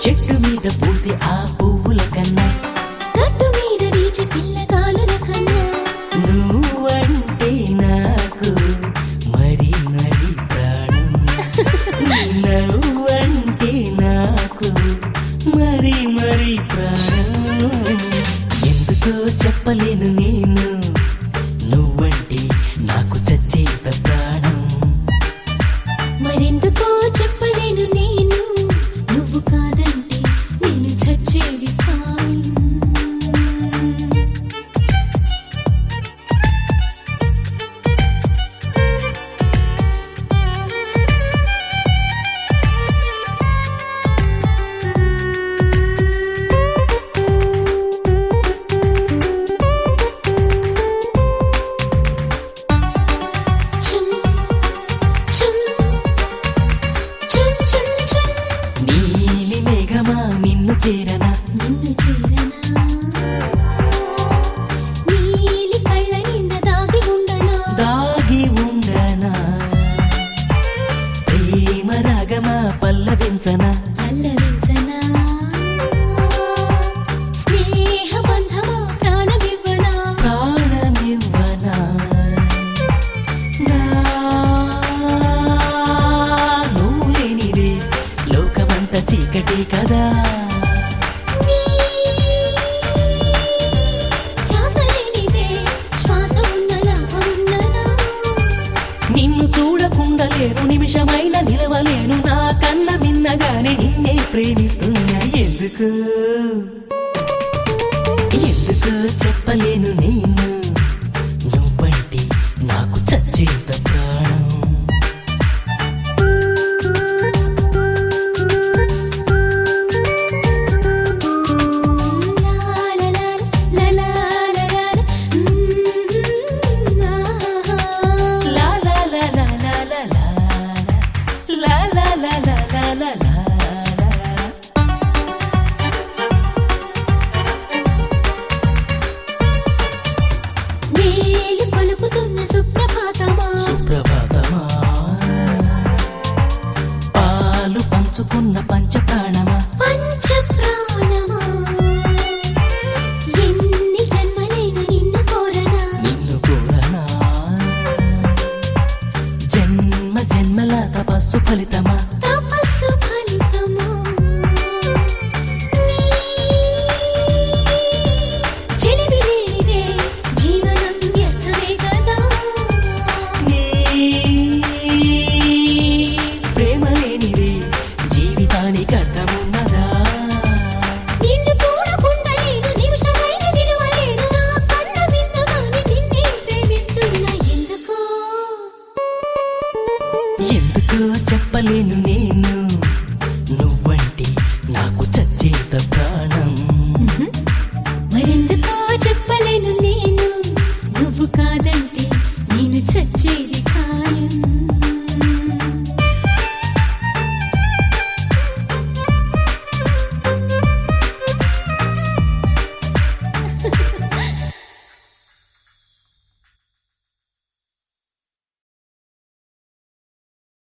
చెట్టు మీద పూసి ఆ పువ్వుల కన్నా గట్టు మీద వీచి పిల్లగాలుల కన్నా నువ్వంటే నాకు మరి మరి ప్రాణం నీ నవ్వంటే నాకు మరి మరి ప్రాణం ఎందుకో చెప్పలేను నేను నువ్వంటే నాకు చచ్చేత ప్రాణం మరెందుకో చెప్పలేను నేను నువ్వు కాదంటే నేను చచ్చేది కాను చుమ్ చుమ్ చుమ్ చుమ్ చుమ్ నీలి మేఘమా నిన్ను చేరనా నిన్ను చేరనా నీలి కళ్ళ నింద దాగి ఉండనా దాగి ఉండనా ప్రేమ రాగమా పల్లవించనా పల్లవించనా స్నేహ బంధమా ప్రాణమివ్వనా ప్రాణమివ్వనా నా నువ్వు లేనిదే లోకమంత చీకటి కదా నీ ధ్యాస లేనిదే శ్వాస ఉన్న లాభం ఉన్నదా నిన్ను చూడకుండా లేను నిమిషమైన నిలవలేను నా కన్న మిన్నగానే నిన్నే ప్రేమిస్తున్నా ఎందుకు ఎందుకు చెప్పలేను నేను నువ్వంటే నాకు చచ్చేత ప్రాణం లా లా లా లా లా లా లా మ్మ్ ఆహా లా లా లా లా లా లా లా లా లా లా లా లా లా లా మేలు పలుకుతున్న సుప్రభాతమా సుప్రభాతమా పాలు పంచుకున్న పంచప్రాణమా పంచ ప్రాణమా